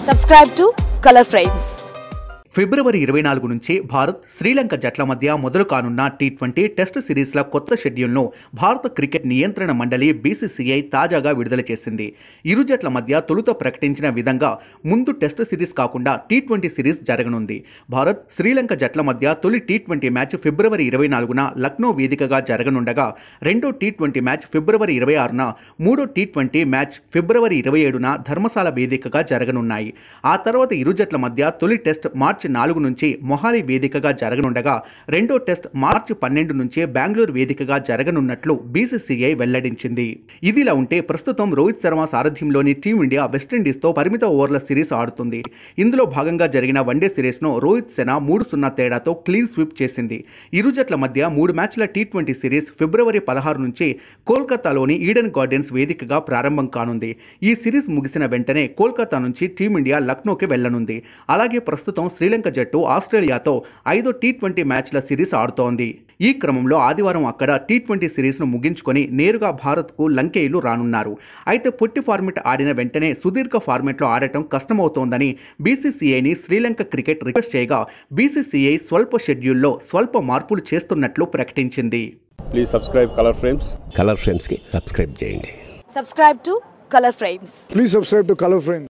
Subscribe to Color Frames. ఫిబ్రవరి ఇరవై నాలుగు నుంచి భారత్ శ్రీలంక జట్ల మధ్య మొదలు కానున్న టీ ట్వంటీ టెస్ట్ సిరీస్ల కొత్త షెడ్యూల్ను భారత క్రికెట్ నియంత్రణ మండలి బీసీసీఐ తాజాగా విడుదల చేసింది ఇరు జట్ల మధ్య తొలుత ప్రకటించిన విధంగా ముందు టెస్ట్ సిరీస్ కాకుండా టీ ట్వంటీ సిరీస్ జరగనుంది భారత్ శ్రీలంక జట్ల మధ్య తొలి టీ ట్వంటీ మ్యాచ్ ఫిబ్రవరి ఇరవై నాలుగున లక్నో వేదికగా జరగనుండగా రెండో టీ ట్వంటీ మ్యాచ్ ఫిబ్రవరి ఇరవై ఆరున మూడో టీ ట్వంటీ మ్యాచ్ ఫిబ్రవరి ఇరవై ఏడున ధర్మశాల వేదికగా జరగనున్నాయి ఆ తర్వాత ఇరు జట్ల మధ్య తొలి టెస్ట్ మార్చి నాలుగు నుంచి మొహాలి వేదికగా జరగనుండగా రెండో టెస్ట్ మార్చి పన్నెండు నుంచి బెంగళూరు వేదికగా జరగనున్నట్లు బీసీసీఐ వెల్లడించింది ఇదిలా ఉంటే ప్రస్తుతం రోహిత్ శర్మ సారథ్యంలోని టీమిండియా వెస్టిండీస్తో పరిమిత ఓవర్ల సిరీస్ ఆడుతుంది ఇందులో భాగంగా జరిగిన వన్డే సిరీస్ను రోహిత్ సేన మూడు సున్నా తేడాతో క్లీన్ స్వీప్ చేసింది ఇరు జట్ల మధ్య మూడు మ్యాచ్ల టీ ట్వంటీ సిరీస్ ఫిబ్రవరి పదహారు నుంచి కోల్కతాలోని ఈడెన్ గార్డెన్స్ వేదికగా ప్రారంభం కానుంది ఈ సిరీస్ ముగిసిన వెంటనే కోల్కతా నుంచి టీమిండియా లక్నోకి వెళ్లనుంది అలాగే ప్రస్తుతం శ్రీలంక జట్టు ఆస్ట్రేలియాతో ఐదో టీ ట్వంటీ మ్యాచ్ల సిరీస్ ఆడుతోంది ఈ క్రమంలో ఆదివారం అక్కడ టీ ట్వంటీ సిరీస్ను ముగించుకొని నేరుగా భారత్కు లంకేయులు రానున్నారు అయితే పొట్టి ఫార్మెట్ ఆడిన వెంటనే సుదీర్ఘ ఫార్మెట్లో ఆడటం కష్టమవుతోందని బీసీసీఐని శ్రీలంక క్రికెట్ రిక్వెస్ట్ చేయగా బీసీసీఐ స్వల్ప షెడ్యూల్లో స్వల్ప మార్పులు చేస్తున్నట్లు ప్రకటించింది please subscribe colour frames colour ఫ్రేమ్స్కి సబ్స్క్రైబ్ చేయండి Subscribe to Color Frames. Please subscribe to Color Frame.